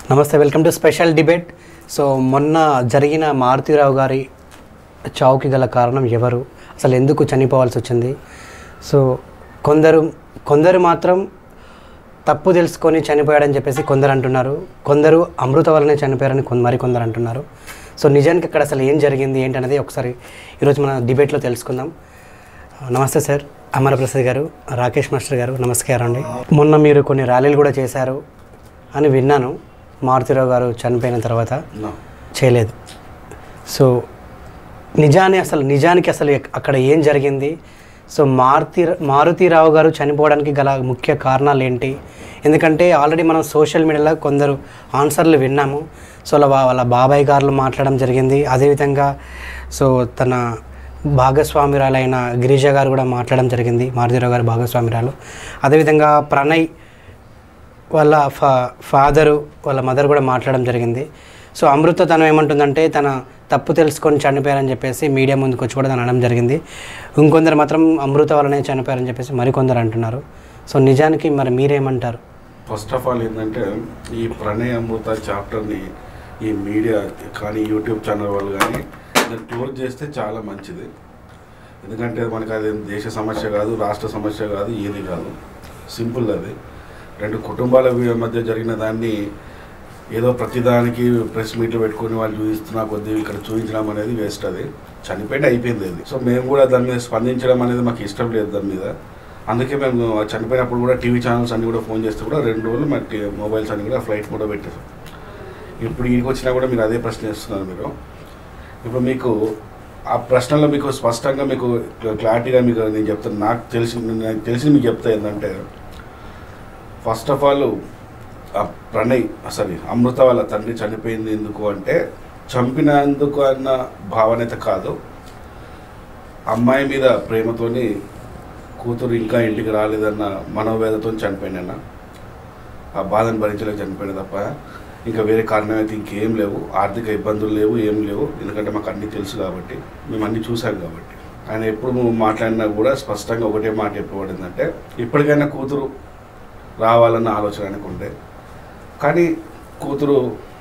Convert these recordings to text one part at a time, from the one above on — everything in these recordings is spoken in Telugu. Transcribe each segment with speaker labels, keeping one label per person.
Speaker 1: నమస్తే welcome to special debate so మొన్న జరిగిన మారుతిరావు గారి చావుకి గల కారణం ఎవరు అసలు ఎందుకు చనిపోవాల్సి వచ్చింది సో కొందరు కొందరు మాత్రం తప్పు తెలుసుకొని చనిపోయాడని చెప్పేసి కొందరు అంటున్నారు కొందరు అమృత వల్లనే చనిపోయారని కొంద మరి కొందరు అంటున్నారు సో నిజానికి అక్కడ అసలు ఏం జరిగింది ఏంటి అనేది ఒకసారి ఈరోజు మన డిబేట్లో తెలుసుకుందాం నమస్తే సార్ అమరప్రసాద్ గారు రాకేష్ మాస్టర్ గారు నమస్కారం అండి మొన్న మీరు కొన్ని ర్యాలీలు కూడా చేశారు అని విన్నాను మారుతిరావు గారు చనిపోయిన తర్వాత చేయలేదు సో నిజాన్ని అసలు నిజానికి అసలు ఎక్- అక్కడ ఏం జరిగింది సో మారుతి మారుతిరావు గారు చనిపోవడానికి గల ముఖ్య కారణాలు ఏంటి ఎందుకంటే ఆల్రెడీ మనం సోషల్ మీడియాలో కొందరు ఆన్సర్లు విన్నాము సో అలా వా- వాళ్ళ బాబాయ్ గారు మాట్లాడడం జరిగింది అదేవిధంగా సో తన భాగస్వామిరాలైన గిరిజ గారు కూడా మాట్లాడడం జరిగింది మారుతిరావు గారు భాగస్వామిరాలు అదేవిధంగా ప్రణయ్ వాళ్ళ ఫా ఫాదరు వాళ్ళ మదర్ కూడా మాట్లాడడం జరిగింది సో అమృత తను ఏమంటుందంటే తన తప్పు తెలుసుకొని చనిపోయారని చెప్పేసి మీడియా ముందుకు వచ్చి కూడా తను అనడం జరిగింది ఇంకొందరు మాత్రం అమృత వల్లనే చనిపోయారని చెప్పేసి మరికొందరు అంటున్నారు సో నిజానికి మరి మీరేమంటారు
Speaker 2: ఫస్ట్ ఆఫ్ ఆల్ ఏంటంటే ఈ ప్రణయ్ అమృత చాప్టర్ని ఈ మీడియా కానీ యూట్యూబ్ ఛానల్ వాళ్ళు కానీ దాన్ని క్లోజ్ చేస్తే చాలా మంచిది ఎందుకంటే మనకి అది దేశ సమస్య కాదు రాష్ట్ర సమస్య కాదు ఏది కాదు సింపుల్ అది రెండు కుటుంబాల వి- మధ్య జరిగిన దాన్ని ఏదో ప్రతిదానికి ప్రెస్ మీట్లు పెట్టుకొని వాళ్ళు చూపిస్తున్నా కొద్ది ఇక్కడ చూపించడం అనేది వేస్ట్ అది చనిపోయిన అయిపోయింది అది సో మేము కూడా దాని మీద స్పందించడం అనేది మాకు ఇష్టం లేదు దాని మీద అందుకే మేము చనిపోయినప్పుడు కూడా టీవీ ఛానల్స్ అన్ని కూడా ఫోన్ చేస్తే కూడా రెండు రోజులు మా టీ- మొబైల్స్ అన్ని కూడా ఫ్లైట్ కూడా పెట్టేసాం ఇప్పుడు ఇంటికి వచ్చినా కూడా మీరు అదే ప్రశ్న చేస్తున్నారు మీరు ఇప్పుడు మీకు ఆ ప్రశ్నలో మీకు స్పష్టంగా మీకు క్లారిటీగా మీకు నేను చెప్తాను నాకు తెలిసి నాకు తెలిసి మీకు చెప్తా ఏంటంటే ఫస్ట్ ఆఫ్ ఆల్ ఆ ప్రణయ్ సారీ అమృత వాళ్ళ తండ్రి చనిపోయింది ఎందుకు అంటే చంపినందుకు అన్న భావన అయితే కాదు అమ్మాయి మీద ప్రేమతోని కూతురు ఇంకా ఇంటికి రాలేదన్న మనోవేదతో చనిపోయిన ఆ బాధను భరించలేక చనిపోయిన తప్ప ఇంకా వేరే కారణం అయితే ఇంకేం లేవు ఆర్థిక ఇబ్బందులు లేవు ఏం లేవు ఎందుకంటే మాకు అన్నీ తెలుసు కాబట్టి మేము అన్నీ చూసాం కాబట్టి ఆయన ఎప్పుడు మేము మాట్లాడినా కూడా స్పష్టంగా ఒకటే మాట చెప్పబడిందంటే ఇప్పటికైనా కూతురు రావాలన్న ఆలోచన ఆయనకు ఉండే కానీ కూతురు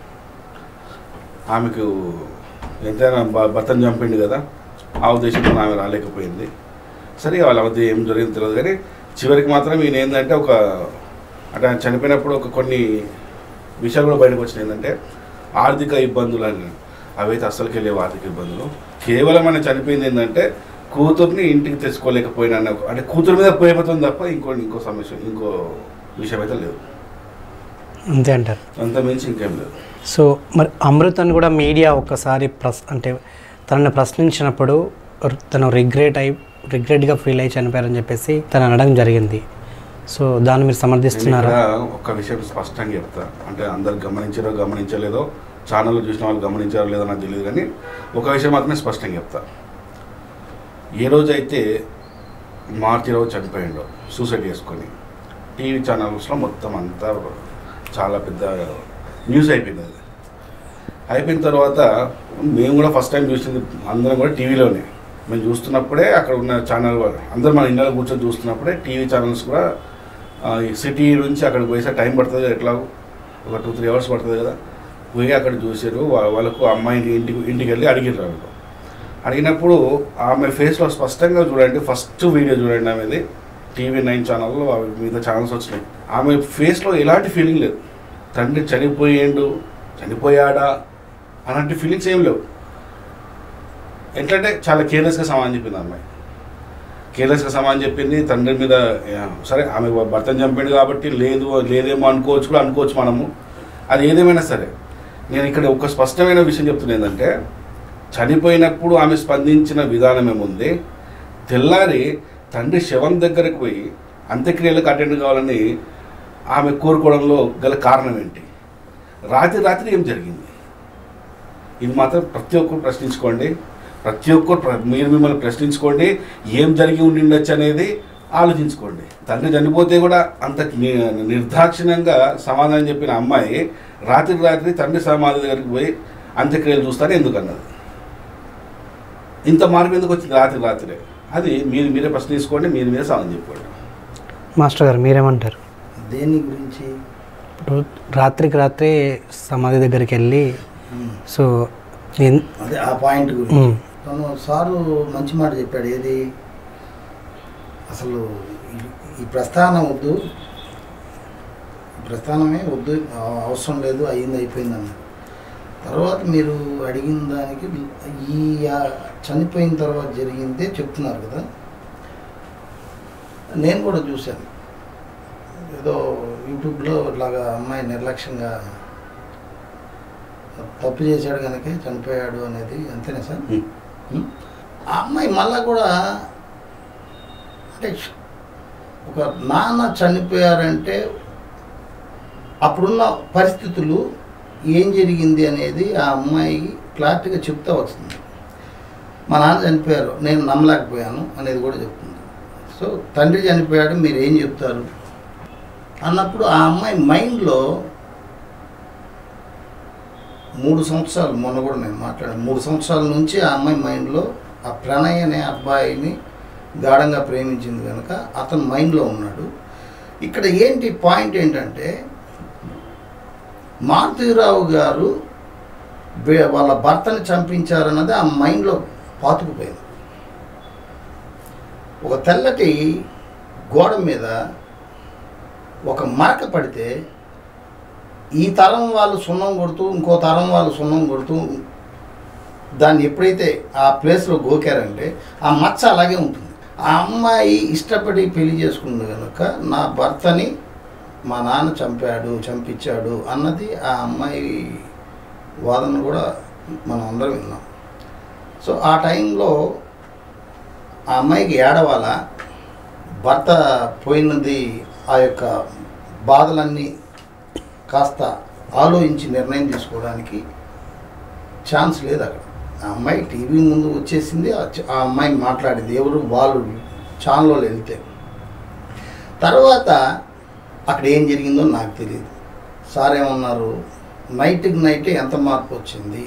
Speaker 2: ఆమెకు ఎంతైనా భ- భర్తను చంపిండు కదా ఆ ఉద్దేశంతో ఆమె రాలేకపోయింది సరే వాళ్ళ మధ్య ఏం జరిగిందో తెలియదు కానీ చివరికి మాత్రం ఈయన ఏంటంటే ఒక అంటే ఆయన చనిపోయినప్పుడు ఒక కొన్ని విషయాలు కూడా బయటకు వచ్చినాయి ఏంటంటే ఆర్థిక ఇబ్బందులు అని అవైతే అస్సలకే లేవు ఆర్థిక ఇబ్బందులు కేవలం ఆయన చనిపోయింది ఏంటంటే కూతుర్ని ఇంటికి తెచ్చుకోలేకపోయినా అన్న ఒక- అంటే కూతురు మీద ప్రేమతో తప్ప ఇంకో ఇంకో సమస్య ఇంకో విషయం అయితే లేదు
Speaker 1: అంతే అంటారు
Speaker 2: అంత మించి ఇంకేం లేదు
Speaker 1: సో మరి అమృతను కూడా మీడియా ఒక్కసారి ప్రస్ అంటే తనని ప్రశ్నించినప్పుడు తను రిగ్రెట్ అయి రిగ్రెట్గా ఫీల్ అయ్యి చనిపోయారని చెప్పేసి తను అనడం జరిగింది సో దాన్ని మీరు
Speaker 2: నేను
Speaker 1: సమర్థిస్తున్నారా
Speaker 2: ఇక్కడ ఒక విషయం స్పష్టంగా చెప్తా అంటే అందరు గమనించారో గమనించలేదో ఛానల్లో చూసిన వాళ్ళు గమనించారో లేదో నాకు తెలియదు కానీ ఒక విషయం మాత్రమే స్పష్టంగా చెప్తా ఏ రోజైతే మార్చిరావు చనిపోయిండో సూసైడ్ చేసుకొని టీవీ ఛానల్స్లో మొత్తం అంతా చాలా పెద్ద న్యూస్ అయిపోయింది అది అయిపోయిన తర్వాత మేము కూడా ఫస్ట్ టైం చూసింది అందరం కూడా టీవీలోనే మేము చూస్తున్నప్పుడే అక్కడ ఉన్న ఛానల్ వాళ్ళు అందరూ మన ఇండియాలో కూర్చొని చూస్తున్నప్పుడే టీవీ ఛానల్స్ కూడా ఆ, ఈ సిటీ నుంచి అక్కడికి పోయేసే టైం పడుతుంది కదా ఎట్లా ఒక టూ త్రీ అవర్స్ పడుతుంది కదా పోయి అక్కడ చూసారు వా- వాళ్ళకు అమ్మాయిని ఇంటికి ఇంటికి వెళ్ళి అడిగిర్రు వాళ్ళు అడిగినప్పుడు ఆమె ఫేస్లో స్పష్టంగా చూడండి ఫస్ట్ వీడియో చూడండి ఆమెది టీవీ నైన్ ఛానల్లో అవి మిగతా ఛానల్స్ వచ్చినాయి ఆమె ఫేస్లో ఎలాంటి ఫీలింగ్ లేదు తండ్రి చనిపోయిండు చనిపోయాడా అలాంటి ఫీలింగ్స్ ఏం లేవు ఎట్లంటే చాలా కేర్లెస్గా సమాధానం చెప్పింది ఆ అమ్మాయి కేర్లెస్గా సమాధానం చెప్పింది తండ్రి మీద యా, సరే ఆమె భర్తను చంపిండు కాబట్టి లేదు లేదేమో అనుకోవచ్చు కూడా అనుకోవచ్చు మనము అది ఏదేమైనా సరే నేను ఇక్కడ ఒక స్పష్టమైన విషయం చెప్తున్నా ఏంటంటే చనిపోయినప్పుడు ఆమె స్పందించిన విధానం ఏముంది తెల్లారి తండ్రి శవం దగ్గరకు పోయి అంత్యక్రియలకు అటెండ్ కావాలని ఆమె కోరుకోవడంలో గల కారణం ఏంటి రాత్రి రాత్రి ఏం జరిగింది ఇది మాత్రం ప్రతి ఒక్కరు ప్రశ్నించుకోండి ప్రతి ఒక్కరు ప్ర- మీరు మిమ్మల్ని ప్రశ్నించుకోండి ఏం జరిగి ఉండిండొచ్చు అనేది ఆలోచించుకోండి తండ్రి చనిపోతే కూడా అంత ని- నిర్దాక్షిణ్యంగా సమాధానం చెప్పిన అమ్మాయి రాత్రి రాత్రి తండ్రి సమాధి దగ్గరికి పోయి అంత్యక్రియలు చూస్తానే ఎందుకు అన్నది ఇంత మార్పు ఎందుకు వచ్చింది రాత్రి రాత్రే అది మీరు మీరే ప్రశ్నించుకోండి మీరు మీరే సమాధానం చెప్పుకోండి
Speaker 1: మాస్టర్ గారు మీరేమంటారు
Speaker 3: దేని గురించి
Speaker 1: ఇప్పుడు రాత్రికి రాత్రే సమాధి దగ్గరికి వెళ్ళి సో ఎన్-
Speaker 3: అదే ఆ పాయింట్ గురించి
Speaker 1: మ్మ్.
Speaker 3: తను సారు మంచి మాట చెప్పాడు ఏది అసలు ఈ- ఈ ప్రస్థానం వద్దు ఈ ప్రస్థానమే వద్దు అవ- అవసరం లేదు అయ్యింది అయిపోయింది అన్నాడు తర్వాత మీరు అడిగిన దానికి ఈ ఆ చనిపోయిన తర్వాత జరిగిందే చెప్తున్నారు కదా నేను కూడా చూశాను ఏదో యూట్యూబ్లో ఇట్లాగా అమ్మాయి నిర్లక్ష్యంగా తప్పు చేశాడు కనుక చనిపోయాడు అనేది అంతేనా సార్
Speaker 2: ఉమ్.
Speaker 3: ఉం? ఆ అమ్మాయి మళ్ళా కూడా అంటే ఒక నాన్న చనిపోయారంటే అప్పుడున్న పరిస్థితులు ఏం జరిగింది అనేది ఆ అమ్మాయి క్లారిటీగా చెప్తా వస్తుంది మా నాన్న చనిపోయారు నేను నమ్మలేకపోయాను అనేది కూడా చెప్తుంది సో తండ్రి చనిపోయాడు మీరు ఏం చెప్తారు అన్నప్పుడు ఆ అమ్మాయి మైండ్లో మూడు సంవత్సరాలు మొన్న కూడా నేను మాట్లాడాను మూడు సంవత్సరాల నుంచి ఆ అమ్మాయి మైండ్లో ఆ ప్రణయ్ అనే అబ్బాయిని గాఢంగా ప్రేమించింది కనుక అతను మైండ్లో ఉన్నాడు ఇక్కడ ఏంటి పాయింట్ ఏంటంటే మారుతీరావు గారు వే- వాళ్ళ భర్తని చంపించారన్నది ఆ మైండ్లో పాతుకుపోయింది ఒక తెల్లటి గోడ మీద ఒక మరక పడితే ఈ తరం వాళ్ళు సున్నం కొడుతూ ఇంకో తరం వాళ్ళు సున్నం కొడుతూ దాన్ని ఎప్పుడైతే ఆ ప్లేస్లో గోకారంటే ఆ మచ్చ అలాగే ఉంటుంది ఆ అమ్మాయి ఇష్టపడి పెళ్లి చేసుకుంది కనుక నా భర్తని మా నాన్న చంపాడు చంపించాడు అన్నది ఆ అమ్మాయి వాదన కూడా మనం అందరం విన్నాం సో ఆ టైంలో ఆ అమ్మాయికి ఏడవాల భర్త పోయినది ఆ యొక్క బాధలన్నీ కాస్త ఆలోచించి నిర్ణయం తీసుకోవడానికి ఛాన్స్ లేదు అక్కడ ఆ అమ్మాయి టీవీ ముందు వచ్చేసింది ఆ చ- ఆ అమ్మాయి మాట్లాడింది ఎవరు వాళ్ళు ఛానల్లో వెళ్తే తర్వాత అక్కడ ఏం జరిగిందో నాకు తెలియదు సార్ ఏమన్నారు నైట్కి నైటే ఎంత మార్పు వచ్చింది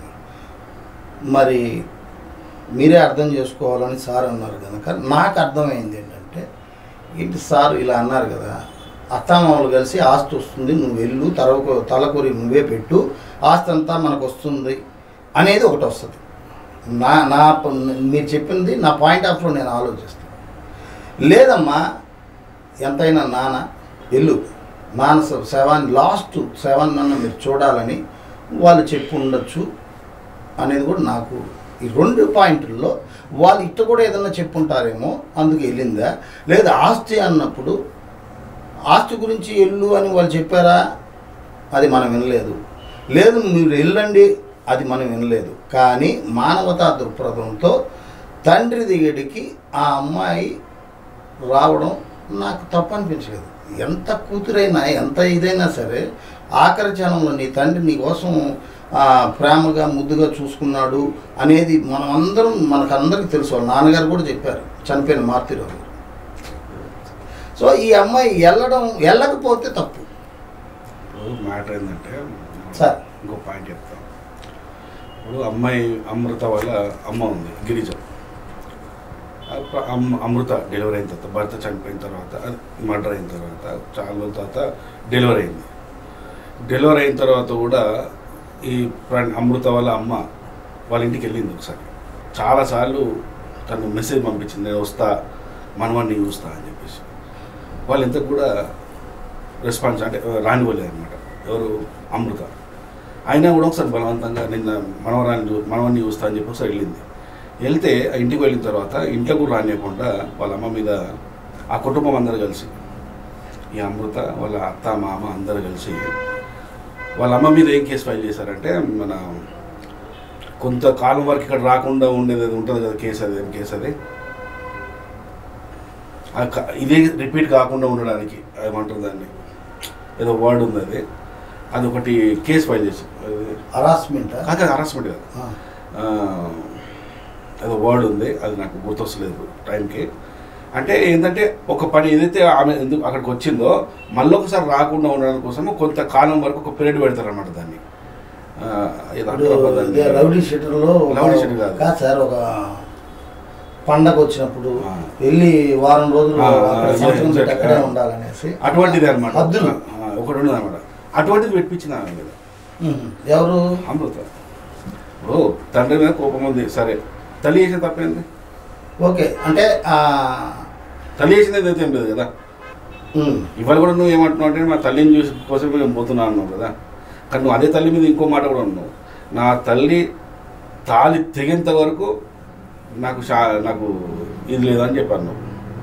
Speaker 3: మరి మీరే అర్థం చేసుకోవాలని సార్ అన్నారు కనుక నాకు అర్థమైంది ఏంటంటే ఏంటి సార్ ఇలా అన్నారు కదా అత్తామామలు కలిసి ఆస్తి వస్తుంది నువ్వు వెళ్ళు తలకు తలకొరి నువ్వే పెట్టు ఆస్తి అంతా మనకు వస్తుంది అనేది ఒకటి వస్తుంది నా నా ప- మీరు చెప్పింది నా పాయింట్ ఆఫ్ వ్యూ నేను ఆలోచిస్తాను లేదమ్మా ఎంతైనా నాన్న వెళ్ళు నాన్న స- శవాన్ని లాస్ట్ శవాన్ని అన్న మీరు చూడాలని వాళ్ళు చెప్పి ఉండొచ్చు అనేది కూడా నాకు ఈ రెండు పాయింట్లలో వాళ్ళు ఇట్ట కూడా ఏదన్నా చెప్పుంటారేమో అందుకు వెళ్ళిందా లేదా ఆస్తి అన్నప్పుడు ఆస్తి గురించి వెళ్ళు అని వాళ్ళు చెప్పారా అది మనం వినలేదు లేదు మీరు వెళ్ళండి అది మనం వినలేదు కానీ మానవతా దృక్పథంతో తండ్రి దిగడికి ఆ అమ్మాయి రావడం నాకు తప్పు అనిపించలేదు ఎంత కూతురైనా ఎంత ఇదైనా సరే ఆఖరి క్షణంలో నీ తండ్రి నీ కోసం ఆ, ప్రేమగా ముద్దుగా చూసుకున్నాడు అనేది మనం అందరం మనకందరికీ తెలుసు వాళ్ళ నాన్నగారు కూడా చెప్పారు చనిపోయిన మార్తిరావు గారు సో ఈ అమ్మాయి వెళ్ళడం వెళ్ళకపోతే తప్పు
Speaker 2: ఇప్పుడు మ్యాటర్ ఏంటంటే
Speaker 3: సార్.
Speaker 2: ఇంకో పాయింట్ చెప్తాను ఇప్పుడు అమ్మాయి అమృత వాళ్ళ అమ్మ ఉంది గిరిజ అప్ప- అమ్- అమృత డెలివరీ అయిన తర్వాత భర్త చనిపోయిన తర్వాత అది మర్డర్ అయిన తర్వాత చాలా రోజుల తర్వాత డెలివరీ అయింది డెలివరీ అయిన తర్వాత కూడా ఈ ప్ర- అమృత వాళ్ళ అమ్మ వాళ్ళ ఇంటికి వెళ్ళింది ఒకసారి చాలాసార్లు తను మెసేజ్ పంపించింది నేను వస్తా మనవాడిని చూస్తా అని చెప్పేసి వాళ్ళు ఇంత కూడా రెస్పాన్స్ అంటే రానివ్వలేదు అనమాట ఎవరు అమృత అయినా కూడా ఒకసారి బలవంతంగా నిన్న మనవరాన్ని చూ మనవన్ని చూస్తా అని చెప్పి ఒకసారి వెళ్ళింది వెళ్తే ఆ ఇంటికి వెళ్ళిన తర్వాత ఇంట్లో కూడా రానియకుండా వాళ్ళ అమ్మ మీద ఆ కుటుంబం అందరు కలిసి ఈ అమృత వాళ్ళ అత్త మామ అందరు కలిసి వాళ్ళ అమ్మ మీద ఏం కేసు ఫైల్ చేశారంటే మన కొంతకాలం వరకు ఇక్కడ రాకుండా ఉండేది అది ఉంటుంది కదా కేసు అది ఏం కేసు అది ఆ క- ఇదే రిపీట్ కాకుండా ఉండడానికి ఏమంటారు దాన్ని ఏదో వర్డ్ ఉంది అది అది ఒకటి కేసు ఫైల్ చేసి అది
Speaker 3: హరాస్మెంట్
Speaker 2: కాక హరాస్మెంట్ కాదు ఆ, ఏదో వర్డ్ ఉంది అది నాకు గుర్తొస్తలేదు టైంకి అంటే ఏంటంటే ఒక పని ఏదైతే ఆమె ఎందుకు అక్కడికి వచ్చిందో మళ్ళీ ఒకసారి రాకుండా ఉండడం కోసము కొంతకాలం వరకు ఒక పీరియడ్ పెడతారు అనమాట దాన్ని ఆ, ఏదో అంటారు అబ్బా దాన్ని.
Speaker 3: రౌడీ షీటర్లో
Speaker 2: రౌడీ షీటర్ కాదు.
Speaker 3: కాదు సార్ ఒక పండగ వచ్చినప్పుడు
Speaker 2: ఆ.
Speaker 3: వెళ్ళి వారం రోజులు
Speaker 2: ఆ, ఆ,
Speaker 3: అక్కడ
Speaker 2: ఇదే,
Speaker 3: సంవత్సరం
Speaker 2: ఇదే,
Speaker 3: పెట్టి అక్కడే
Speaker 2: ఆ.
Speaker 3: ఉండాలనేసి
Speaker 2: అటువంటిది అనమాట
Speaker 3: హద్దులు
Speaker 2: ఒకటి ఉండదు అనమాట అటువంటిది పెట్టించింది ఆమె మీద
Speaker 3: ఉమ్. ఎవరు
Speaker 2: అమృత ఓ తండ్రి మీద కోపం ఉంది సరే తల్లి చేసిన తప్పేంది
Speaker 3: ఓకే అంటే ఆ,
Speaker 2: తల్లి చేసింది అయితే ఏం లేదు కదా
Speaker 3: ఉమ్,
Speaker 2: ఇవాళ కూడా నువ్వు ఏమంటున్నావు అంటే మా తల్లిని చూసి కోసం మేము పోతున్నా అన్నావు కదా కానీ నువ్వు అదే తల్లి మీద ఇంకో మాట కూడా ఉన్నావు నా తల్లి తాలి తెగేంత వరకు నాకు షా నాకు ఇది లేదని చెప్పాను నువ్వు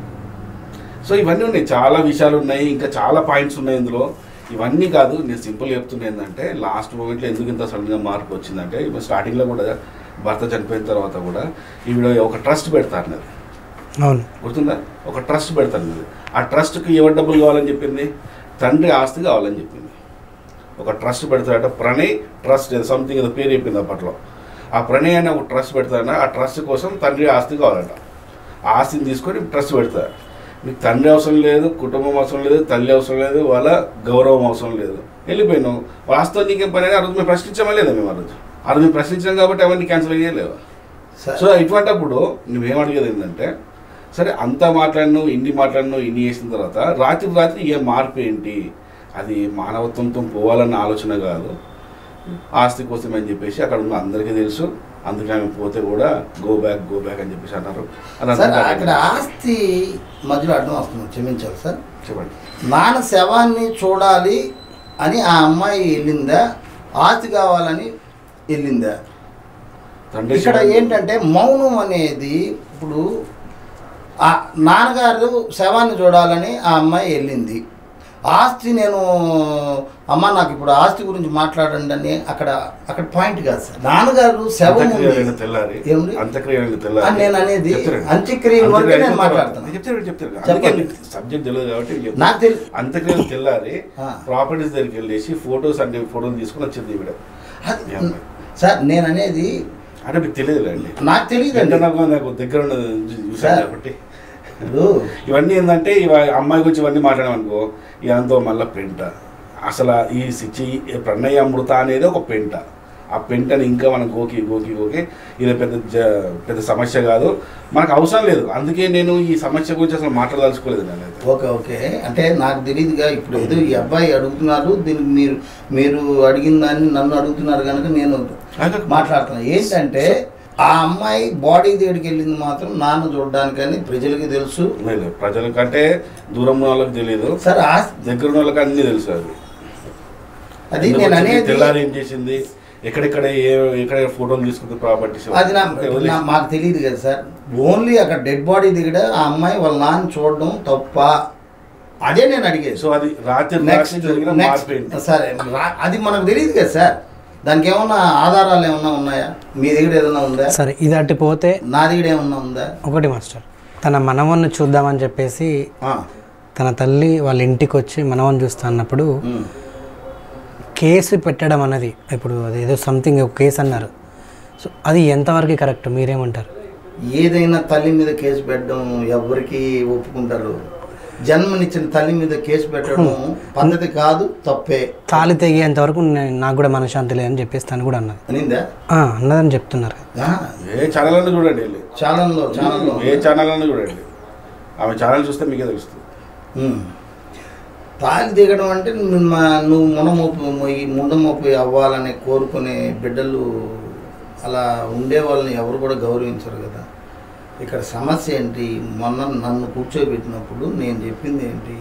Speaker 2: సో ఇవన్నీ ఉన్నాయి చాలా విషయాలు ఉన్నాయి ఇంకా చాలా పాయింట్స్ ఉన్నాయి ఇందులో ఇవన్నీ కాదు నేను సింపుల్ చెప్తున్నా ఏంటంటే లాస్ట్ మూమెంట్లో ఎందుకు ఇంత సడన్గా మార్పు వచ్చిందంటే ఇప్పుడు స్టార్టింగ్లో కూడా భర్త చనిపోయిన తర్వాత కూడా ఈవిడ ఒక ట్రస్ట్ పెడతారు నాది
Speaker 1: అవును
Speaker 2: గుర్తుందా ఒక ట్రస్ట్ పెడతాను మీరు ఆ ట్రస్ట్కి ఎవరు డబ్బులు కావాలని చెప్పింది తండ్రి ఆస్తి కావాలని చెప్పింది ఒక ట్రస్ట్ పెడతాడట ప్రణయ్ ట్రస్ట్ ఏదో సంథింగ్ ఏదో పేరు చెప్పింది అప్పట్లో ఆ ప్రణయ్ అనే ఒక ట్రస్ట్ పెడతాడట ఆ ట్రస్ట్ కోసం తండ్రి ఆస్తి కావాలట ఆ ఆస్తిని తీసుకొని ట్రస్ట్ పెడతాడు నీకు తండ్రి అవసరం లేదు కుటుంబం అవసరం లేదు తల్లి అవసరం లేదు వాళ్ళ గౌరవం అవసరం లేదు వెళ్ళిపోయినావు వాస్తవం నీకేం పని అని ఆ రోజు మేము ప్రశ్నించమా లేదా మేము ఆ రోజు ఆ రోజు మేము ప్రశ్నించాం కాబట్టి అవన్నీ క్యాన్సిల్ అయ్యలేవు
Speaker 3: సరే.
Speaker 2: సో ఇటువంటప్పుడు నువ్వేం అడిగేది ఏంటంటే సరే అంతా మాట్లాడినావు ఇన్ని మాట్లాడినావు ఇన్ని చేసిన తర్వాత రాత్రి రాత్రి ఏ మార్పు ఏంటి అది మానవత్వంతో పోవాలన్న ఆలోచన కాదు ఆస్తి కోసం అని చెప్పేసి అక్కడ ఉన్న అందరికీ తెలుసు అందుకే ఆమె పోతే కూడా గో బ్యాక్ గో బ్యాక్ అని చెప్పేసి అన్నారు అదంతా
Speaker 3: సార్
Speaker 2: correct.
Speaker 3: అక్కడ ఆస్తి మధ్యలో అడ్డం వస్తుంది క్షమించాలి సార్
Speaker 2: చెప్పండి
Speaker 3: నాన్న శవాన్ని చూడాలి అని ఆ అమ్మాయి వెళ్ళిందా ఆస్తి కావాలని వెళ్ళిందా
Speaker 2: తండ్రి
Speaker 3: ఇక్కడ
Speaker 2: శవం-
Speaker 3: ఏంటంటే మౌనం అనేది ఇప్పుడు ఆ నాన్నగారు శవాన్ని చూడాలని ఆ అమ్మాయి వెళ్ళింది ఆస్తి నేను అమ్మ నాకు ఇప్పుడు ఆస్తి గురించి మాట్లాడండి అని అక్కడ అక్కడ పాయింట్ కాదు సార్ నాన్నగారు శవం
Speaker 2: అంత్యక్రియలకు
Speaker 3: ఉంది
Speaker 2: తెల్లారి
Speaker 3: ఏముంది?
Speaker 2: అంత్యక్రియలకు
Speaker 3: అని
Speaker 2: తెల్లారి
Speaker 3: నేను అనేది
Speaker 2: చెప్తారండి.
Speaker 3: అంత్యక్రియల వరకే
Speaker 2: అంత్యక్రియలు
Speaker 3: నేను మాట్లాడుతున్నాను
Speaker 2: చెప్తారు చెప్తారు
Speaker 3: చెప్పండి.
Speaker 2: అందుకే సబ్జెక్ట్ తెలియదు కాబట్టి నేను చెప్తాను.
Speaker 3: నాకు తెలియదు
Speaker 2: అంత్యక్రియలు తెల్లారి
Speaker 3: ఆ.
Speaker 2: ప్రాపర్టీస్ దగ్గరికి వెళ్ళేసి ఫొటోస్ అంటే ఫోటోలు తీసుకుని వచ్చింది ఈవిడ
Speaker 3: అది
Speaker 2: మీ అమ్మాయి.
Speaker 3: సార్ నేను అనేది
Speaker 2: అంటే మీకు తెలియదు అండి
Speaker 3: నాకు తెలియదండి
Speaker 2: నాకు నాకు దగ్గర ఉన్నది చూ- చూశాను
Speaker 3: సార్.
Speaker 2: కాబట్టి
Speaker 3: ఇప్పుడు
Speaker 2: ఇవన్నీ ఏంటంటే ఇవ అమ్మాయి గురించి ఇవన్నీ మాట్లాడామనుకో ఇదంతా మళ్ళీ పెంట అసలు ఈ సిచ్చి ప్రణయ అమృత అనేది ఒక పెంట ఆ పెంటని ఇంకా మనం గోకి గోకి గోకి ఇది పెద్ద జ- పెద్ద సమస్య కాదు మనకు అవసరం లేదు అందుకే నేను ఈ సమస్య గురించి అసలు మాట్లాడదలుచుకోలేదు నేనైతే
Speaker 3: ఓకే ఓకే అంటే నాకు తెలియదుగా ఇప్పుడు ఏదో ఈ అబ్బాయి అడుగుతున్నారు దీనికి మీరు మీరు అడిగిన దాన్ని నన్ను అడుగుతున్నారు కనుక నేను మాట్లాడుతున్నాను ఏంటంటే ఆ అమ్మాయి బాడీ దగ్గరికి వెళ్ళింది మాత్రం నాన్న చూడడానికని ప్రజలకి తెలుసు
Speaker 2: లేదు ప్రజలకంటే దూరం ఉన్న వాళ్ళకి తెలియదు
Speaker 3: సార్ ఆస్
Speaker 2: దగ్గర ఉన్న వాళ్ళకి అన్నీ తెలుసు అది
Speaker 3: అది
Speaker 2: ఎందుకు
Speaker 3: నేను
Speaker 2: వచ్చింది,
Speaker 3: అనేది
Speaker 2: తెల్లారి ఏం చేసింది ఎక్కడెక్కడ ఏ ఎక్కడ ఫోటోలు తీసుకుంది ప్రాపర్టీస్
Speaker 3: అది నా నా- మాకు తెలియదు కదా సార్ ఓన్లీ అక్కడ డెడ్ బాడీ దగ్గర ఆ అమ్మాయి వాళ్ళ నాన్న చూడడం తప్ప అదే నేను అడిగేది
Speaker 2: సో అది రాత్రి
Speaker 3: నెక్స్ట్
Speaker 2: రాత్రి జరిగిన
Speaker 3: నెక్స్ట్
Speaker 2: మార్పు ఏంటి
Speaker 3: సరే రా- అది మనకు తెలియదు కదా సార్ దానికి ఏమన్నా ఆధారాలు ఏమన్నా ఉన్నాయా మీ దగ్గర ఏదైనా ఉందా
Speaker 1: సరే ఇది అటు పోతే
Speaker 3: నా దగ్గర ఏమన్నా ఉందా
Speaker 1: ఒకటి మాస్టర్ తన మనవన్ని చూద్దామని చెప్పేసి
Speaker 3: ఆ,
Speaker 1: తన తల్లి వాళ్ళ ఇంటికి వచ్చి మనవన్ని చూస్తా అన్నప్పుడు
Speaker 3: ఉమ్.
Speaker 1: కేసు పెట్టడం అన్నది ఇప్పుడు అదేదో సంథింగ్ ఒక కేసు అన్నారు సో అది ఎంతవరకు కరెక్ట్ మీరేమంటారు
Speaker 3: ఏదైనా తల్లి మీద కేసు పెట్టడం ఎవరికి ఒప్పుకుంటారు జన్మనిచ్చిన తల్లి మీద కేసు పెట్టడం పద్ధతి కాదు తప్పే
Speaker 1: తాళి తెగేంత వరకు నే- నాకు కూడా మనశ్శాంతి లేదని చెప్పేసి తను కూడా అన్నది
Speaker 3: అనిందా
Speaker 1: ఆ, అన్నదని చెప్తున్నారు
Speaker 3: ఆ,
Speaker 2: ఏ ఛానల్ అన్న చూడండి వెళ్ళి
Speaker 3: ఛానల్లో ఛానల్లో
Speaker 2: ఏ ఛానల్ అన్న చూడండి ఆమె ఛానల్ చూస్తే మీకే తెలుస్తుంది
Speaker 3: ఉమ్. తాగి దిగడం అంటే నువ్వు మా- నువ్వు మునమోపు ఈ ముండమోపు అవ్వాలని కోరుకునే బిడ్డలు అలా ఉండే వాళ్ళని ఎవరు కూడా గౌరవించరు కదా ఇక్కడ సమస్య ఏంటి మొన్న నన్ను కూర్చోబెట్టినప్పుడు నేను చెప్పింది ఏంటి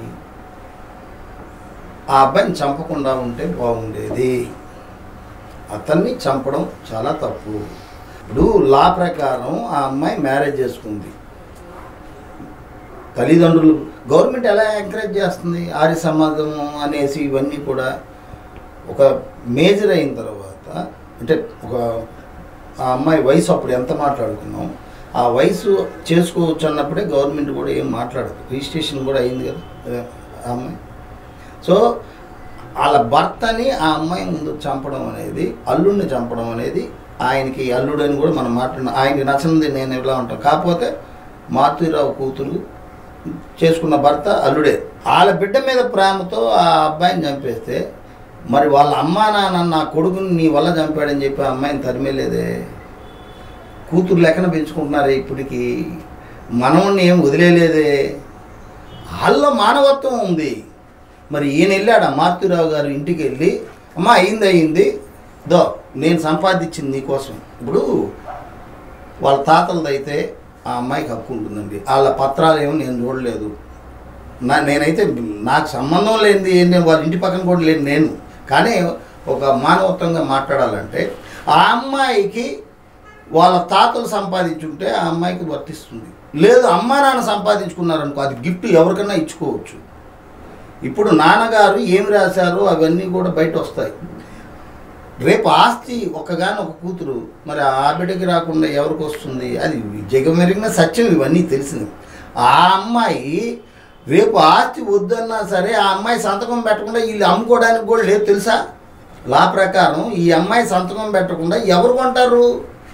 Speaker 3: ఆ అబ్బాయిని చంపకుండా ఉంటే బాగుండేది అతన్ని చంపడం చాలా తప్పు ఇప్పుడు లా ప్రకారం ఆ అమ్మాయి మ్యారేజ్ చేసుకుంది తల్లిదండ్రులు గవర్నమెంట్ ఎలా ఎంకరేజ్ చేస్తుంది ఆర్య సమాజం అనేసి ఇవన్నీ కూడా ఒక మేజర్ అయిన తర్వాత అంటే ఒక ఆ అమ్మాయి వయసు అప్పుడు ఎంత మాట్లాడుకున్నాం ఆ వయసు చేసుకోవచ్చు అన్నప్పుడే గవర్నమెంట్ కూడా ఏం మాట్లాడదు రిజిస్ట్రేషన్ కూడా అయింది కదా అదే ఆ అమ్మాయి సో వాళ్ళ భర్తని ఆ అమ్మాయి ముందు చంపడం అనేది అల్లుడిని చంపడం అనేది ఆయనకి అల్లుడు అని కూడా మనం మాట్లాడిన ఆయనకి నచ్చినది నేను ఇలా ఉంటాను కాకపోతే మారుతీరావు కూతురు చేసుకున్న భర్త అల్లుడే వాళ్ళ బిడ్డ మీద ప్రేమతో ఆ అబ్బాయిని చంపేస్తే మరి వాళ్ళ అమ్మా నాన్న నా కొడుకుని నీ వల్ల చంపాడని చెప్పి ఆ అమ్మాయిని తరిమేలేదే కూతురు లెక్కన పెంచుకుంటున్నారే ఇప్పటికి మనవణ్ణి ఏం వదిలేలేదే వాళ్ళలో మానవత్వం ఉంది మరి ఈయన వెళ్ళాడు ఆ మారుతిరావు గారు ఇంటికి వెళ్ళి అమ్మ అయింది అయింది దో నేను సంపాదించింది నీకోసం ఇప్పుడు వాళ్ళ తాతలది అయితే ఆ అమ్మాయికి హక్కు ఉంటుందండి వాళ్ళ పత్రాలు ఏమో నేను చూడలేదు నా నేనైతే నాకు సంబంధం లేనిది ఏం నేను వాళ్ళ ఇంటి పక్కన కూడా లేని నేను కానీ ఒక మానవత్వంగా మాట్లాడాలంటే ఆ అమ్మాయికి వాళ్ళ తాతలు సంపాదించుంటే ఆ అమ్మాయికి వర్తిస్తుంది లేదు అమ్మా నాన్న సంపాదించుకున్నారనుకో అది గిఫ్ట్ ఎవరికైనా ఇచ్చుకోవచ్చు ఇప్పుడు నాన్నగారు ఏమి రాశారు అవన్నీ కూడా బయట వస్తాయి రేపు ఆస్తి ఒక్కగాని ఒక కూతురు మరి ఆ బిడ్డకి రాకుండా ఎవరికి వస్తుంది అది జగమెరిగిన సత్యం ఇవన్నీ తెలిసింది ఆ అమ్మాయి రేపు ఆస్తి వద్దన్నా సరే ఆ అమ్మాయి సంతకం పెట్టకుండా వీళ్ళు అమ్ముకోవడానికి కూడా లేదు తెలుసా లా ప్రకారం ఈ అమ్మాయి సంతకం పెట్టకుండా ఎవరు కొంటారు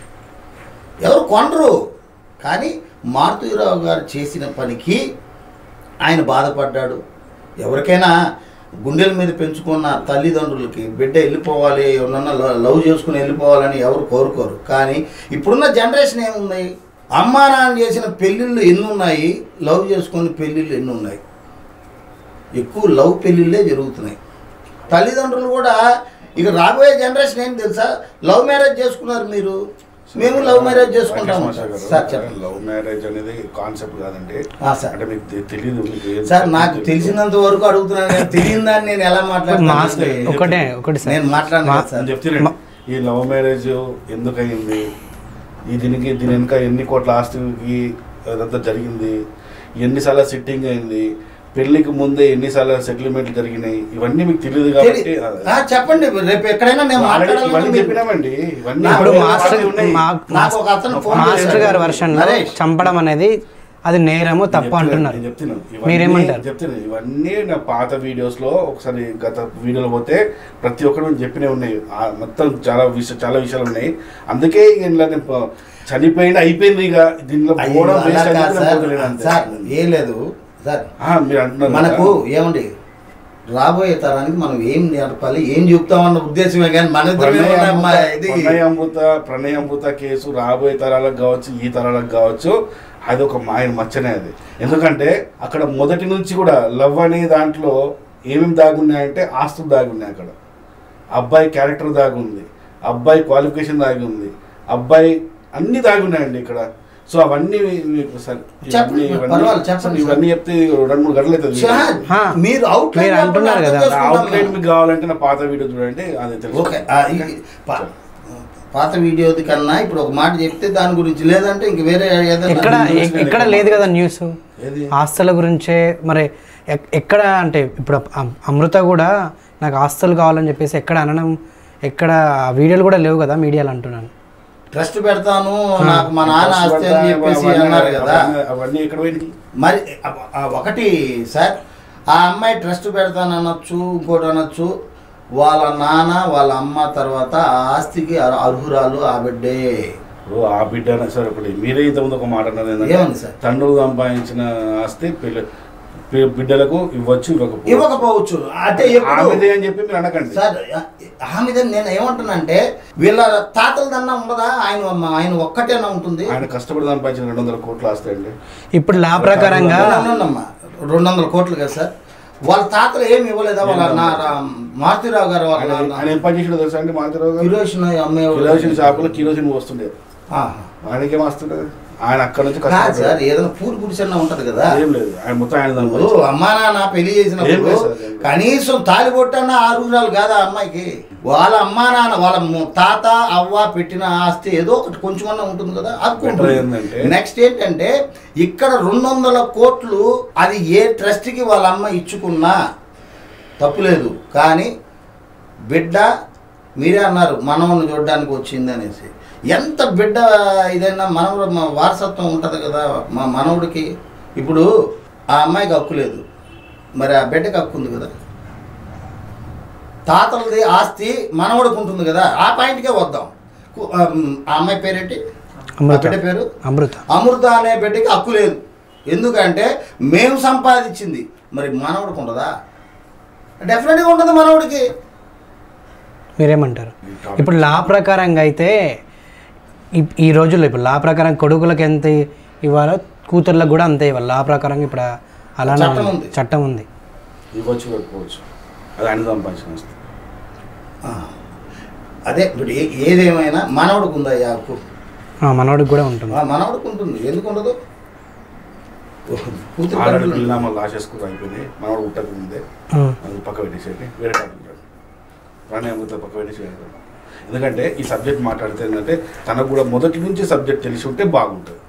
Speaker 3: ఎవరు కొనరు కానీ మారుతీరావు గారు చేసిన పనికి ఆయన బాధపడ్డాడు ఎవరికైనా గుండెల మీద పెంచుకున్న తల్లిదండ్రులకి బిడ్డ వెళ్ళిపోవాలి ఎవరన్నా ల- లవ్ చేసుకుని వెళ్ళిపోవాలని ఎవరు కోరుకోరు కానీ ఇప్పుడున్న జనరేషన్ ఏముంది అమ్మా నాన్న చేసిన పెళ్ళిళ్ళు ఎన్ని ఉన్నాయి లవ్ చేసుకుని పెళ్ళిళ్ళు ఎన్ని ఉన్నాయి ఎక్కువ లవ్ పెళ్ళిళ్ళే జరుగుతున్నాయి తల్లిదండ్రులు కూడా ఇక రాబోయే జనరేషన్ ఏంటి తెలుసా లవ్ మ్యారేజ్ చేసుకున్నారు మీరు మేము లవ్ మ్యారేజ్ చేసుకుంటాము సార్ చెప్పండి
Speaker 2: లవ్ మ్యారేజ్ అనేది కాన్సెప్ట్ కాదండి
Speaker 3: ఆ, సార్.
Speaker 2: అంటే మీకు తె- తెలీదు మీకు ఏం
Speaker 3: సార్ నాకు
Speaker 2: తెలియదు.
Speaker 3: తెలిసినంత వరకు అడుగుతున్నాను కానీ తెలియని దాన్ని నేను ఎలా మాట్లాడతాను
Speaker 1: మాస్ ఒకటే ఒకటి సార్
Speaker 3: నేను మాట్లాడను కదా సార్
Speaker 2: నేను చెప్తున్నాను ఈ లవ్ మ్యారేజ్ ఎందుకు అయింది ఈ దీనికి దీని వెనుక ఎన్ని కోట్ల ఆస్తికి అదంతా జరిగింది ఎన్నిసార్లు సిట్టింగ్ అయింది పెళ్లికి ముందే ఎన్నిసార్లు సెటిల్మెంట్ జరిగినాయి ఇవన్నీ మీకు తెలియదు కాబట్టి
Speaker 3: తెలి- ఆ, చెప్పండి రేపు ఎక్కడైనా నేను
Speaker 2: Already ఇవన్నీ
Speaker 3: మాట్లాడాలని మీరు-
Speaker 2: చెప్పినామండి ఇవన్నీ
Speaker 3: నాకు
Speaker 1: ఇప్పుడు
Speaker 2: వేరే
Speaker 1: మాస్టర్
Speaker 2: పార్టీ ఉన్నాయి.
Speaker 1: మా-
Speaker 3: నాకు ఒక అతను ఫోన్
Speaker 1: మాస్టర్
Speaker 3: చేశాడు.
Speaker 1: గారి వర్షన్లో
Speaker 3: నరేష్.
Speaker 1: చంపడం అనేది అది నేరము తప్పు
Speaker 2: నేను
Speaker 1: అంటున్నారు
Speaker 2: చెప్తున్నాను. ఇవన్నీ-
Speaker 1: మీరేమంటారు
Speaker 2: చెప్తున్నాను ఇవన్నీ నా పాత వీడియోస్ లో ఒకసారి గత వీడియోలో పోతే ప్రతి ఒక్కరు నేను చెప్పినవి ఉన్నాయి ఆ మొత్తం చాలా విషయ చాలా విషయాలు ఉన్నాయి అందుకే ఇలా నేను ప- చనిపోయింది అయిపోయింది ఇక దీనిలో
Speaker 3: అయ్యో,
Speaker 2: పోవడం
Speaker 3: అలా
Speaker 2: waste
Speaker 3: కాదు
Speaker 2: అని చెప్పి నేను
Speaker 3: సార్.
Speaker 2: పోతలేను అంతే.
Speaker 3: సార్ ఏం లేదు సార్
Speaker 2: ఆ, మీరు అంటున్నారు
Speaker 3: మనకు
Speaker 2: కదా.
Speaker 3: ఏమండి రాబోయే తరానికి మనం ఏం నేర్పాలి ఏం చెప్తామన్న ఉద్దేశమే కానీ మన ఇద్దరమే
Speaker 2: ప్రణయ
Speaker 3: ఉన్నామ్మా,
Speaker 2: అమృత-
Speaker 3: ఇది
Speaker 2: ప్రణయ అమృత ప్రణయ అమృత కేసు రాబోయే తరాలకు కావచ్చు ఈ తరాలకు కావచ్చు అది ఒక మాయన మచ్చనే అది ఎందుకంటే అక్కడ మొదటి నుంచి కూడా లవ్ అనే దాంట్లో ఏమేమి దాగున్నాయంటే ఆస్తులు దాగున్నాయి అక్కడ అబ్బాయి క్యారెక్టర్ దాగుంది అబ్బాయి క్వాలిఫికేషన్ దాగి ఉంది అబ్బాయి అన్ని దాగున్నాయండి ఇక్కడ సో అవన్నీ మీకు సార్
Speaker 3: చెప్పండి, పర్వాలేదు, చెప్పండి
Speaker 2: ఇవన్నీ చెప్తే రెండు మూడు గంటలు అవుతుంది
Speaker 3: షహాద్,
Speaker 1: హా.
Speaker 3: మీరు అవుట్
Speaker 1: మీరు అంటున్నారు కదా.
Speaker 2: అవుట్లైన్ మీకు కావాలంటే నా పాత వీడియో చూడండి అది తెలుసు
Speaker 3: ఓకే ఆ, ఈ- పా- పాత వీడియోది కన్నా ఇప్పుడు ఒక మాట చెప్తే దాని గురించి లేదంటే ఇంక వేరే ఏదైనా
Speaker 1: ఎక్కడ ఎ- ఎక్కడ లేదు కదా న్యూస్
Speaker 2: ఏది?
Speaker 1: ఆస్తుల గురించే మరి ఎక్- ఎక్కడ అంటే ఇప్పుడు అమ్- అమృత కూడా నాకు ఆస్తులు కావాలని చెప్పేసి ఎక్కడ అనడం ఎక్కడ ఆ వీడియోలు కూడా లేవు కదా మీడియాలో అంటున్నాను
Speaker 3: ట్రస్ట్ పెడతాను నాకు మా నాన్న ఆస్తి అని చెప్పేసి
Speaker 2: అవన్నీ-
Speaker 3: అన్నారు కదా
Speaker 2: అవన్నీ- అవన్నీ ఎక్కడ పోయినాయి
Speaker 3: మరి అ- ఆ ఒకటి సార్ ఆ అమ్మాయి ట్రస్ట్ పెడతాను అనొచ్చు ఇంకోటి అనొచ్చు వాళ్ళ నాన్న వాళ్ళ అమ్మ తర్వాత ఆ ఆస్తికి అర్- అర్హురాలు ఆ బిడ్డే
Speaker 2: ఓ ఆ బిడ్డ అనే సార్ ఒకటి మీరే ఇంతకుముందు ఒక మాట అన్నారు ఏంటంటే
Speaker 3: ఏముంది సార్?
Speaker 2: తండ్రులు సంపాదించిన ఆస్తి పిల్ల పి- బిడ్డలకు ఇవ్వచ్చు ఇవ్వకపోవచ్చు
Speaker 3: ఇవ్వకపోవచ్చు అంటే ఎప్పుడు
Speaker 2: ఆమెదే అని చెప్పి మీరు అనకండి
Speaker 3: సార్ ఆమె నేను ఏమంటున్నానంటే వీళ్ళ తాతల దన్నా ఉండదా ఆయన ఆయన ఒక్కటేనా ఉంటుంది
Speaker 2: ఆయన కష్టపడి సంపాదించిన రెండు వందల కోట్లు ఆస్తి అండి
Speaker 1: ఇప్పుడు లా ప్రకారంగా
Speaker 3: అవునమ్మా రెండు వందల కోట్లు కదా సార్ వాళ్ళ తాతలు ఏమి ఇవ్వలేదా వాళ్ళ నా రా- మారుతిరావు గారు వాళ్ళ
Speaker 2: ఆయన ఆయన
Speaker 3: నాన్న
Speaker 2: ఏం పని చేసాడో తెలుసా అండి మాధవరావు గారు
Speaker 3: కిరోసిన్ అమ్మే
Speaker 2: కిరోసిన్ షాపులో కిరోసిన్ వస్తుండే
Speaker 3: ఆహా.
Speaker 2: ఆయనకేం వస్తుండే ఆయన అక్కడ నుంచి
Speaker 3: కాదు
Speaker 2: కష్టపడ్డాడు.
Speaker 3: సార్ ఏదైనా పూరి గుడిసెన్నా ఉంటది కదా
Speaker 2: ఏం లేదు ఆయన మొత్తం ఆయన
Speaker 3: ఇప్పుడు
Speaker 2: సంపాదించాడు.
Speaker 3: అమ్మా నాన్న పెళ్లి
Speaker 2: ఏం
Speaker 3: చేసినప్పుడు
Speaker 2: లేదు సార్, ఏం లేదు.
Speaker 3: కనీసం తాలి కొట్టన్న ఆరుగురాలు కాదా ఆ అమ్మాయికి వాళ్ళ అమ్మా నాన్న వాళ్ళ ము- తాత అవ్వ పెట్టిన ఆస్తి ఏదో ఒకటి కొంచెమన్నా ఉంటుంది కదా
Speaker 2: Better ఏంటంటే-
Speaker 3: నెక్స్ట్ ఏంటంటే ఇక్కడ రెండు వందల కోట్లు అది ఏ ట్రస్ట్కి వాళ్ళ అమ్మ ఇచ్చుకున్నా తప్పులేదు కానీ బిడ్డ మీరే అన్నారు మనవన్ని చూడడానికి వచ్చింది అనేసి ఎంత బిడ్డ ఇదైనా మనవడు మా వారసత్వం ఉంటుంది కదా మా మనవుడికి ఇప్పుడు ఆ అమ్మాయికి హక్కు లేదు మరి ఆ బిడ్డకి హక్కు ఉంది కదా తాతలది ఆస్తి మనవడికి ఉంటుంది కదా ఆ పాయింట్కే వద్దాం కు- ఆ, మ్, ఆ అమ్మాయి పేరేంటి ఆ
Speaker 1: అమృత
Speaker 3: బిడ్డ పేరు
Speaker 1: అమృత
Speaker 3: అమృత అనే బిడ్డకి హక్కు లేదు ఎందుకంటే మేము సంపాదించింది మరి మనవడికి ఉండదా డెఫినెట్గా ఉంటుంది మనవడికి
Speaker 1: మీరేమంటారు ఇప్పుడు లా ప్రకారంగా అయితే ఈ- ఈ రోజుల్లో ఇప్పుడు లా ప్రకారం కొడుకులకు ఎంత ఇవ్వాలో కూతుర్లకు కూడా అంతే ఇవ్వాలి లా ప్రకారం ఇప్పుడు అలానే
Speaker 3: చట్టం
Speaker 1: ఉంది.
Speaker 3: ఉంది.
Speaker 1: చట్టం ఉంది
Speaker 2: ఇవ్వచ్చు ఇవ్వకపోవచ్చు అది ఆయన సంపాదించిన ఆస్తి
Speaker 3: ఆ. అదే ఇప్పుడు ఏ- ఏదేమైనా మనవడికి ఉందా ఈ హక్కు
Speaker 1: ఆ, మనోడికి కూడా ఉంటుంది
Speaker 3: ఆ, మనవడికి ఉంటుంది ఎందుకు ఉండదు కూతురు
Speaker 2: ఆల్రెడీ
Speaker 3: కడుపులో-
Speaker 2: పిల్లనామాలు రాసేసుకుని అయిపోయినాయి మనవాడు పుట్టక ముందే
Speaker 1: ఆ,
Speaker 2: అది పక్క పెట్టేసేయండి వేరే టాపిక్ రండి. రాణి అమృత పక్క పెట్టేసేయండి ఎందుకంటే ఈ సబ్జెక్ట్ మాట్లాడితే ఏంటంటే తనకు కూడా మొదటి నుంచి సబ్జెక్ట్ తెలిసి ఉంటే బాగుంటుంది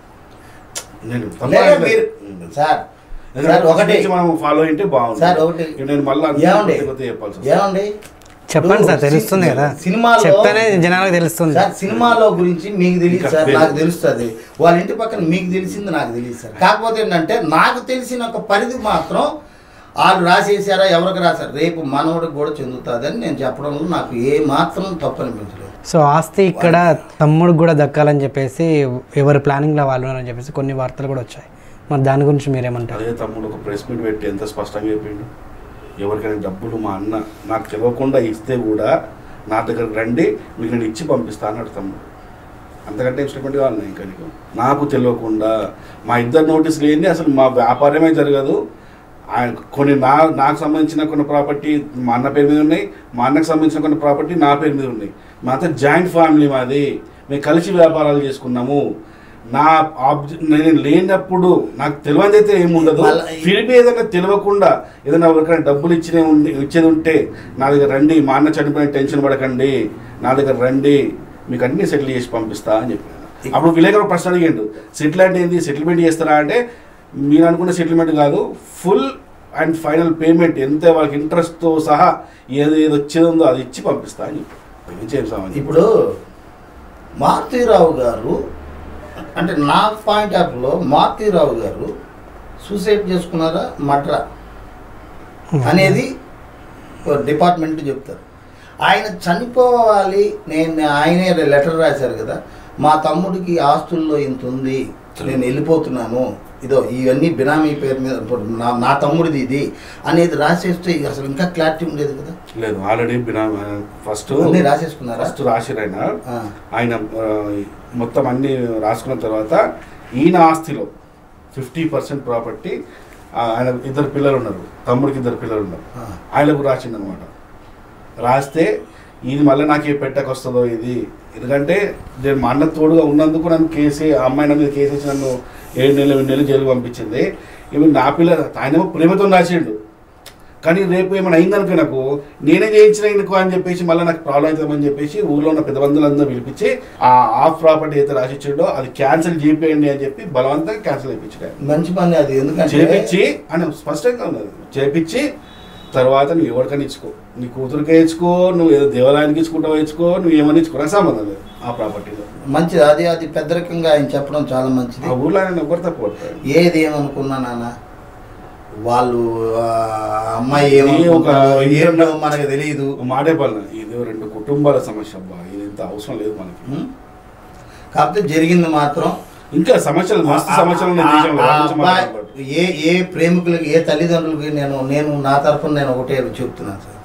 Speaker 2: నేను తప్ప
Speaker 3: లేదా
Speaker 2: అనట్లేదు.
Speaker 3: మీరు
Speaker 2: ఉం.
Speaker 3: సార్
Speaker 2: ఎందుకంటే
Speaker 3: సార్
Speaker 2: ఫస్ట్
Speaker 3: ఒకటి
Speaker 2: నుంచి మనం ఫాలో అయితే బాగుంటుంది
Speaker 3: సార్ ఒకటి
Speaker 2: ఇక నేను మళ్ళీ
Speaker 3: ఏమండి
Speaker 2: చెప్పాల్సి వస్తుంది.
Speaker 3: ఏమండి
Speaker 1: చెప్పండి సార్
Speaker 3: ఇప్పుడు
Speaker 1: తెలుస్తుంది కదా
Speaker 3: సినిమాలో
Speaker 1: చెప్తేనే జనాలకు తెలుస్తుంది
Speaker 3: సార్ సినిమాలో గురించి మీకు తెలియదు
Speaker 2: ఇంకా
Speaker 3: సార్
Speaker 2: పేరు.
Speaker 3: నాకు తెలుస్తుంది వాళ్ళ ఇంటి పక్కన మీకు తెలిసింది నాకు తెలియదు సార్ కాకపోతే ఏంటంటే నాకు తెలిసిన ఒక పరిధి మాత్రం వాళ్ళు రాసేసారా ఎవరికి రాశారు రేపు మనవడికి కూడా చెందుతుందని నేను చెప్పడంలో నాకు ఏ మాత్రం తప్పు అనిపించలేదు
Speaker 1: సో ఆస్తి ఇక్కడ తమ్ముడికి కూడా దక్కాలని చెప్పేసి ఎవరి ప్లానింగ్లో వాళ్ళు ఉన్నారని చెప్పేసి కొన్ని వార్తలు కూడా వచ్చాయి మరి దాని గురించి మీరేమంటారు
Speaker 2: అదే తమ్ముడు ఒక ప్రెస్ మీట్ పెట్టి ఎంత స్పష్టంగా చెప్పిండు ఎవరికైనా డబ్బులు మా అన్న నాకు తెలియకుండా ఇస్తే కూడా నా దగ్గరకు రండి మీకు నేను ఇచ్చి పంపిస్తా అన్నాడు తమ్ముడు అంతకంటే ఇన్స్ట్రుమెంట్ కావాలి ఇంకా నీకు నాకు తెలియకుండా మా ఇద్దరు నోటీసులు ఏంది అసలు మా వ్యాపారమే జరగదు ఆయన కొన్ని నా నాకు సంబంధించిన కొన్ని ప్రాపర్టీ మా అన్న పేరు మీద ఉన్నాయి మా అన్నకు సంబంధించిన కొన్ని ప్రాపర్టీ నా పేరు మీద ఉన్నాయి మా అంతా జాయింట్ ఫ్యామిలీ మాది మేము కలిసి వ్యాపారాలు చేసుకున్నాము నా ఆబ్జె నేను లేనప్పుడు నాకు తెలియదు అయితే ఏముండదు
Speaker 3: మళ్ళా ఈ-
Speaker 2: ఫిలిపి ఏదైనా తెలియకుండా ఏదైనా ఎవరికైనా డబ్బులు ఇచ్చిన ఉండి ఇచ్చేది ఉంటే నా దగ్గర రండి మా అన్న చనిపోయిన టెన్షన్ పడకండి నా దగ్గర రండి మీకు అన్ని సెటిల్ చేసి పంపిస్తా అని చెప్పాను అప్పుడు విలేకరు ప్రశ్న అడిగిండు సెటిల్ అంటే ఏంది సెటిల్మెంట్ చేస్తారా అంటే మీరు అనుకున్న సెటిల్మెంట్ కాదు ఫుల్ అండ్ ఫైనల్ పేమెంట్ ఎంత వాళ్ళకి ఇంట్రెస్ట్తో సహా ఏది ఏది వచ్చేది ఉందో అది ఇచ్చి పంపిస్తా అని చెప్పి ఏం చేస్తామని
Speaker 3: ఇప్పుడు మారుతీరావు గారు అంటే నా పాయింట్ ఆఫ్ లో మారుతీరావు గారు సూసైడ్ చేసుకున్నారా మట్రా అనేది డిపార్ట్మెంట్ చెప్తారు ఆయన చనిపోవాలి నేను ఆయనే లెటర్ రాశారు కదా మా తమ్ముడికి ఆస్తుల్లో ఇంత ఉంది నేను వెళ్ళిపోతున్నాను ఇదో ఇవన్నీ బినామీ పేరు మీద ఇప్పుడు నా నా తమ్ముడిది ఇది అనేది రాసేస్తే ఇక అసలు ఇంకా క్లారిటీ ఉండేది కదా
Speaker 2: లేదు ఆల్రెడీ బినా ఫస్ట్
Speaker 3: అన్నీ రాసేసుకున్నారా
Speaker 2: ఫస్ట్ రాసిరైన
Speaker 3: ఆ.
Speaker 2: ఆయన ఆ, మొత్తం అన్ని రాసుకున్న తర్వాత ఈయన ఆస్తిలో ఫిఫ్టీ పర్సెంట్ ప్రాపర్టీ ఆయన ఇద్దరు పిల్లలు ఉన్నారు తమ్ముడికి ఇద్దరు పిల్లలు ఉన్నారు
Speaker 3: ఆ.
Speaker 2: ఆయనకు రాసిండు అనమాట రాస్తే ఇది మళ్ళీ నాకు ఏ పెట్టకు వస్తుందో ఇది ఎందుకంటే నేను మా అన్న తోడుగా ఉన్నందుకు నన్ను కేసే ఆ అమ్మాయి నా మీద కేసేసి నన్ను ఏడు నెలలు ఎనిమిది నెలలు జైలు పంపించింది ఇవి నా పిల్ల ఆయనేమో ప్రేమతో రాసిండు కానీ రేపు ఏమైనా అయిందనుకో నాకు నేనే చేయించిన ఇందుకు అని చెప్పేసి మళ్ళీ నాకు ప్రాబ్లం అవుతుందని చెప్పేసి ఊర్లో ఉన్న పెద్ద బంధువులందరూ పిలిపించి ఆ ఆఫ్ ప్రాపర్టీ అయితే రాసిచ్చిండో అది క్యాన్సిల్ చేయండి అని చెప్పి బలవంతంగా క్యాన్సిల్ చేయించాడు ఆయన.
Speaker 3: మంచి పని అది ఎందుకంటే
Speaker 2: చేపించి అని స్పష్టంగా ఉన్నది చేపించి తర్వాత నువ్వు ఎవరికైనా ఇచ్చుకో నీ కూతురికే ఇచ్చుకో నువ్వు ఏదో దేవాలయానికి ఇచ్చుకుంటావో ఇచ్చుకో నువ్వు ఏమని ఇచ్చుకో నాకు సంబంధం లేదు ఆ ప్రాపర్టీలో
Speaker 3: మంచిది అది అది పెద్దరికంగా ఆయన చెప్పడం చాలా మంచిది
Speaker 2: ఆ ఊర్లో ఆయన ఎవరు తప్పు పడతాడు
Speaker 3: ఏది ఏమనుకున్నా నాన్న వాళ్ళు ఆ అమ్మాయి
Speaker 2: ఒక
Speaker 3: ఏమనుకుంటారో ఏంటో మనకు తెలియదు
Speaker 2: మాటే పనులు ఇది రెండు కుటుంబాల సమస్య అబ్బా ఇది ఇంత అవసరం లేదు మనకి
Speaker 3: ఉం? కాకపోతే జరిగింది మాత్రం
Speaker 2: ఇంకా సమస్యలు మస్తు సమస్యలు ఉన్నాయి
Speaker 3: ఆ-
Speaker 2: దేశంలో
Speaker 3: ఆ
Speaker 2: వాటి గురించి
Speaker 3: అబ్బాయి
Speaker 2: మాట్లాడకూడదు.
Speaker 3: ఏ ఏ ప్రేమికులకి ఏ తల్లిదండ్రులకి నేను నేను నా తరఫున నేను ఒకటే చెప్తున్నాను సార్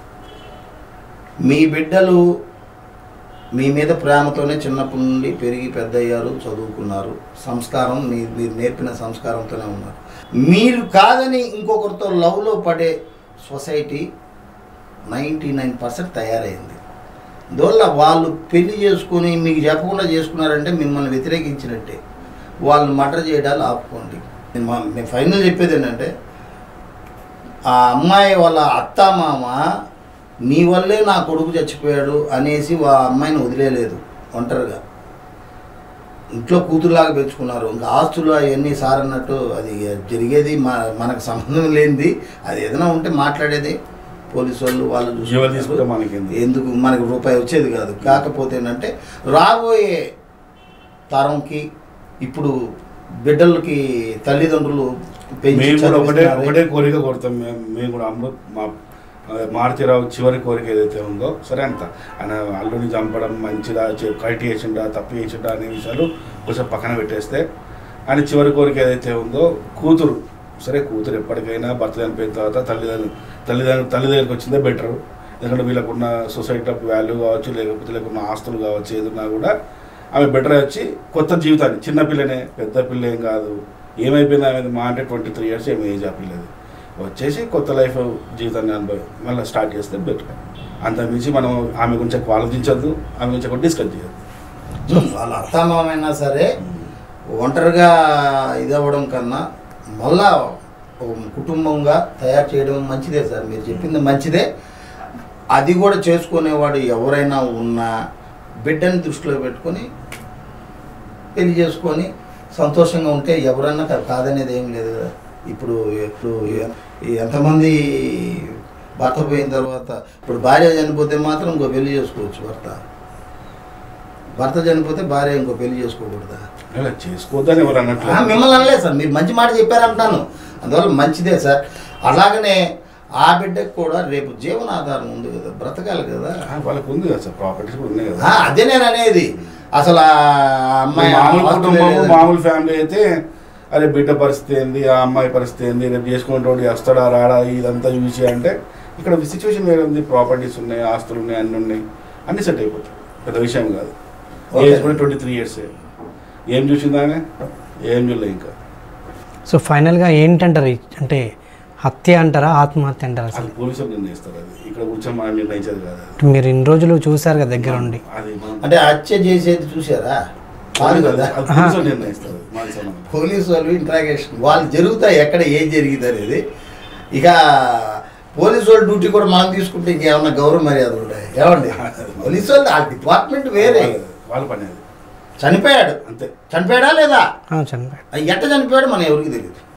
Speaker 3: మీ బిడ్డలు మీ మీద ప్రేమతోనే చిన్నప్పటి నుండి పెరిగి పెద్ద అయ్యారు చదువుకున్నారు సంస్కారం మీ మీరు నేర్పిన సంస్కారంతోనే ఉన్నారు మీరు కాదని ఇంకొకరితో లవ్లో పడే సొసైటీ నైంటీ నైన్ పర్సెంట్ తయారైంది అందువల్ల వాళ్ళు పెళ్లి చేసుకొని మీకు చెప్పకుండా చేసుకున్నారంటే మిమ్మల్ని వ్యతిరేకించినట్టే వాళ్ళని మర్డర్ చేయడాలు ఆపుకోండి నేను మా- నేను ఫైనల్ చెప్పేది ఏంటంటే ఆ అమ్మాయి వాళ్ళ అత్త మామ నీ వల్లే నా కొడుకు చచ్చిపోయాడు అనేసి ఆ అమ్మాయిని వదిలేయలేదు ఒంటరిగా ఇంట్లో కూతురులాగా పెంచుకున్నారు ఇంకా ఆస్తులు అవన్నీ సార్ అన్నట్టు అది జరిగేది మా మనకు సంబంధం లేనిది అది ఏదైనా ఉంటే మాట్లాడేది పోలీసు వాళ్ళు వాళ్ళు
Speaker 2: ఎవరు తీసుకుంటే
Speaker 3: చూసుకుంటారు.
Speaker 2: మనకేంది?
Speaker 3: ఎందుకు మనకు రూపాయి వచ్చేది కాదు కాకపోతే ఏంటంటే రాబోయే తరంకి ఇప్పుడు బిడ్డలకి తల్లిదండ్రులు పెంచి
Speaker 2: మేము కూడా ఒకటే
Speaker 3: చదివిస్తున్నారు.
Speaker 2: ఒకటే కోరిక కోరుతాం మేము మేము కూడా అమృత్ మా ఆ, మారుతిరావు చివరి కోరిక ఏదైతే ఉందో సరే అంత ఆయన అల్లుని చంపడం మంచిదా చె- కరెక్ట్ చేసిండా తప్పు చేసిండా అనే విషయాలు కొంచెం పక్కన పెట్టేస్తే ఆయన చివరి కోరిక ఏదైతే ఉందో కూతురు సరే కూతురు ఎప్పటికైనా భర్త చనిపోయిన తర్వాత తల్లిదండ్రులు తల్లిదండ్రులు తల్లి దగ్గరికి వచ్చిందే బెటరు ఎందుకంటే వీళ్ళకున్న సొసైటీ ఆఫ్ వాల్యూ కావచ్చు లేకపోతే వీళ్ళకున్న ఆస్తులు కావచ్చు ఏదున్నా కూడా ఆమె బెటర్ వచ్చి కొత్త జీవితాన్ని చిన్న పిల్లనే పెద్ద పిల్ల ఏం కాదు ఏమైపోయింది ఆమె మా అంటే ట్వంటీ త్రీ ఇయర్స్ ఏమి ఏజ్ ఆ పిల్లది వచ్చేసి కొత్త లైఫ్ జీవితాన్ని అనుభవి మళ్ళీ స్టార్ట్ చేస్తే బెటర్ అంత మించి మనం ఆమె గురించి ఎక్కువ ఆలోచించద్దు ఆమె గురించి ఎక్కువ డిస్కస్ చేయొద్దు
Speaker 3: వాళ్ళ అత్తామామైనా సరే ఒంటరిగా ఇదవ్వడం కన్నా మళ్ళా ఒక కుటుంబంగా తయారు చేయడం మంచిదే సార్ మీరు చెప్పింది మంచిదే అది కూడా చేసుకునేవాడు ఎవరైనా ఉన్నా బిడ్డని దృష్టిలో పెట్టుకొని పెళ్లి చేసుకొని సంతోషంగా ఉంటే ఎవరైనా కా- కాదనేది ఏం లేదు కదా ఇప్పుడు ఇప్పుడు ఎ- ఎంతమంది భర్త పోయిన తర్వాత ఇప్పుడు భార్య చనిపోతే మాత్రం ఇంకో పెళ్లి చేసుకోవచ్చు భర్త భర్త చనిపోతే భార్య ఇంకో పెళ్లి చేసుకోకూడదా
Speaker 2: ఇలా చేసుకోవద్దని ఎవరు
Speaker 3: ఆ,
Speaker 2: అన్నట్లేదు
Speaker 3: మిమ్మల్ని అనలేదు సార్ మీరు మంచి మాట చెప్పారంటున్నాను అందువల్ల మంచిదే సార్ అలాగనే ఆ బిడ్డకు కూడా రేపు జీవనాధారం ఉంది కదా బ్రతకాలి కదా
Speaker 2: ఆ, వాళ్ళకు ఉంది కదా సార్ ప్రాపర్టీస్ కూడా ఉన్నాయి
Speaker 3: ఆ,
Speaker 2: కదా
Speaker 3: అదే నేను అనేది అసలు ఆ అమ్మాయి
Speaker 2: మామూలు
Speaker 3: ఆస్తులే
Speaker 2: కుటుంబం
Speaker 3: లేదని.
Speaker 2: మామూలు ఫ్యామిలీ అయితే అరే బిడ్డ పరిస్థితి ఏంది ఆ అమ్మాయి పరిస్థితి ఏంది రేపు చేసుకునేటోడు వస్తాడా రాడా ఇదంతా చూసి అంటే ఇక్కడ సిచ్యువేషన్ వేరే ఉంది ప్రాపర్టీస్ ఉన్నాయి ఆస్తులు ఉన్నాయి అన్నీ ఉన్నాయి అన్ని సెట్ అయిపోతాయి పెద్ద విషయం కాదు
Speaker 3: Okay.
Speaker 2: ఏజ్ కూడా ట్వంటీ త్రీ ఇయర్స్ ఏం చూసింది ఆమె ఏం చూడలే ఇంకా
Speaker 1: సో ఫైనల్గా ఏంటంటారు ఈ- అంటే హత్య అంటారా ఆత్మహత్య అంటారా
Speaker 2: అది
Speaker 1: అసలు
Speaker 2: పోలీసులు నిర్ణయిస్తారు అది ఇక్కడ కూర్చొని మనం నిర్ణయించేది కాదు అది
Speaker 1: మీరు ఇన్ని రోజులు చూసారు కదా దగ్గర ఉండి
Speaker 2: అది మనం-
Speaker 3: అంటే హత్య చేసేది చూసారా కాదు కదా
Speaker 2: అది పోలీసులు నిర్ణయిస్తారు మన సంబంధం
Speaker 3: పోలీసు వాళ్ళు ఇంట్రాగేషన్ వాళ్ళు జరుగుతాయి ఎక్కడ ఏం జరిగింది అనేది ఇక పోలీసు వాళ్ళ డ్యూటీ కూడా మనం తీసుకుంటే ఇంకేమన్నా గౌరవ మర్యాదలు ఉంటాయి ఏమండి పోలీసు వాళ్ళు ఆ డిపార్ట్మెంట్ వేరే
Speaker 2: వాళ్ళ పని అది
Speaker 3: చనిపోయాడు
Speaker 2: అంతే
Speaker 3: చనిపోయాడా లేదా
Speaker 1: ఆ, చనిపోయాడు
Speaker 3: ఎట్ట చనిపోయాడు మనం ఎవరికి తెలియదు